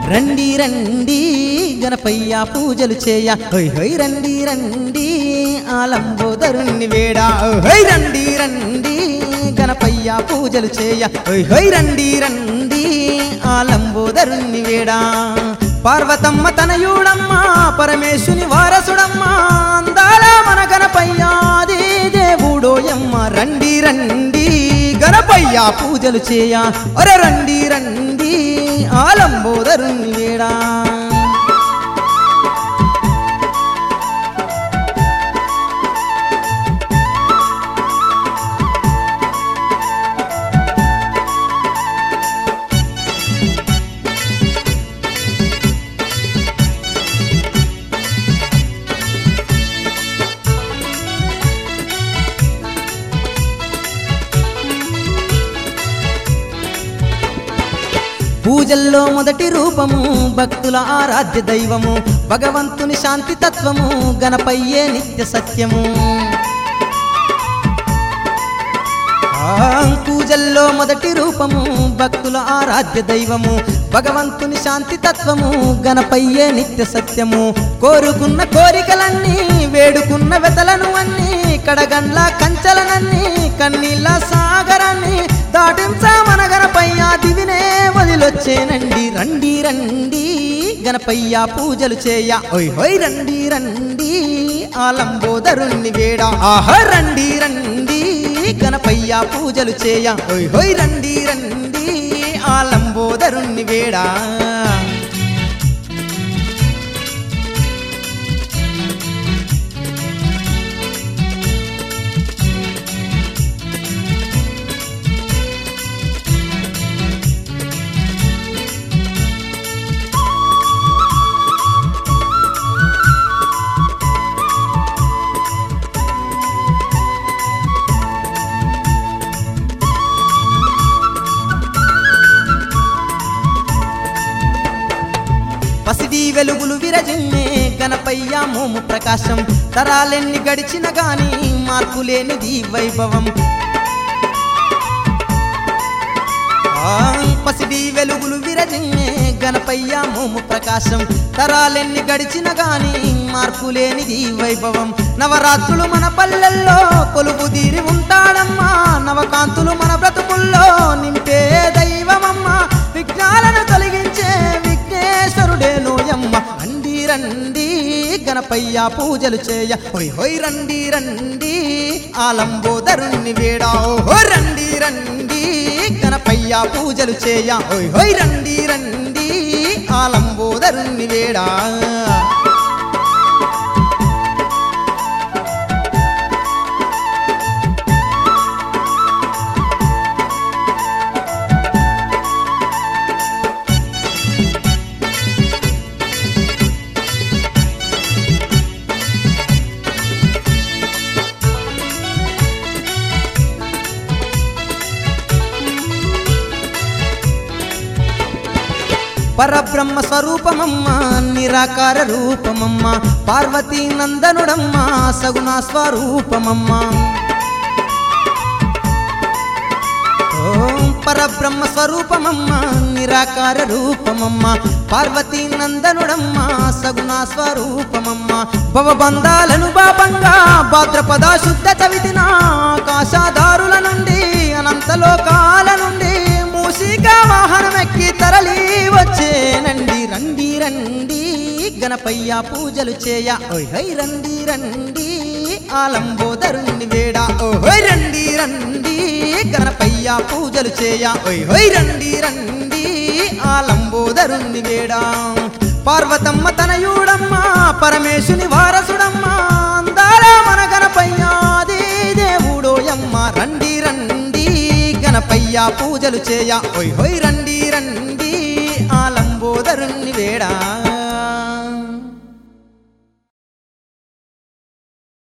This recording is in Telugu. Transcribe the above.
రండి రండి గణపయ్య పూజలు చేయ హొయ్ హొయ్ రండి రండి ఆ లంబోదరుణ్ణి వేడా హొయ్ రండి రండి గణపయ్య పూజలు చేయ హొయ్ హొయ్ రండి రండి ఆ లంబోదరుణ్ణి వేడా పార్వతమ్మ తనయుడమ్మ పరమేశుని వారసుడమ్మ అందాల మన గణపయ్యాది దేవుడోయమ్మ రండి రండి గణపయ్య పూజలు చేయ అరే రండి రండి ఆలంబోదరుణ్ణి వేడా పూజల్లో మొదటి రూపము భక్తుల ఆరాధ్య దైవము భగవంతుని శాంతి తత్వము గణపయ్యే నిత్య సత్యము ఆ, పూజల్లో మొదటి రూపము భక్తుల ఆరాధ్య దైవము భగవంతుని శాంతి తత్వము గణపయ్యే నిత్య సత్యము కోరుకున్న కోరికలన్నీ వేడుకున్న వెతలను అన్నీ కడగండ్ల కంచలనన్నీ కన్నీళ్ళ సాగరాన్ని దాటించా మన గణపయ్య దివినే వదిలొచ్చేనండి రండి రండి గణపయ్య పూజలు చేయ ఓయ్ హోయ్ రండి రండి ఆలంబోదరుణ్ణి వేడా ఆహ రండి రండి గణపయ్య పూజలు చేయ ఓయ్ హోయ్ రండి రండి ఆలంబోదరుణ్ణి వేడా పసిడి వెలుగులు విరజిమ్మే గణపయ్య మోము ప్రకాశం తరాలెన్ని గడిచిన గాని మార్పు లేనిది వైభవం ఆ, పసిడి వెలుగులు విరజిమ్మే గణపయ్య మోము ప్రకాశం తరాలెన్ని గడిచిన గాని మార్పు లేనిది వైభవం నవరాత్రులు మన పల్లెల్లో కొలువు తీరి ఉంటాడమ్మా నవకాంతులు మన బ్రతుకుల్లో నింపే దైవమమ్మ విఘ్నాలను తొలగించే విఘ్నేశ్వరుడే నోయమ్మ రండి రండి గణపయ్య పూజలు చేయ హొయ్ హొయ్ రండి రండి ఆలంబోదరుణ్ణి వేడా ఓ రండి రండి గణపయ్య పూజలు చేయ హొయ్ హొయ్ రండి రండి ఆలంబోదరుణ్ణి వేడా పరబ్రహ్మ స్వరూపమమ్మ నిరాకార రూపమమ్మ పార్వతీ నందనుడమ్మ సగుణ స్వరూపమమ్మ ఓం పరబ్రహ్మ స్వరూపమమ్మ నిరాకార రూపమమ్మ పార్వతీ నందనుడమ్మ సగుణ స్వరూపమమ్మ భవబంధాలను బాబంగా భాద్రపద శుద్ధ చవితిన ఆకాశదారుల నుండి అనంతలోకాల నుండి మూసిక వాహనమెక్కి తరలి వచ్చేనండి రండి రండి గణపయ్య పూజలు చేయ ఓయ్ హై రండి రండి ఆలంబోదరుణ్ణి వేడా ఓహోయ్ రండి రండి గణపయ్య పూజలు చేయ ఓయ్ హోయ్ రండి రండి ఆలంబోదరుణ్ణి వేడా పార్వతమ్మ తనయుడమ్మ పరమేశుని వారసుడమ్మ అందాల మన గణపయ్యాది దేవుడోయమ్మ రండి రండి గణపయ్య పూజలు చేయ ఓయ్ హోయ్ రండి రండి ఆలంబోదరుణ్ణి వేడా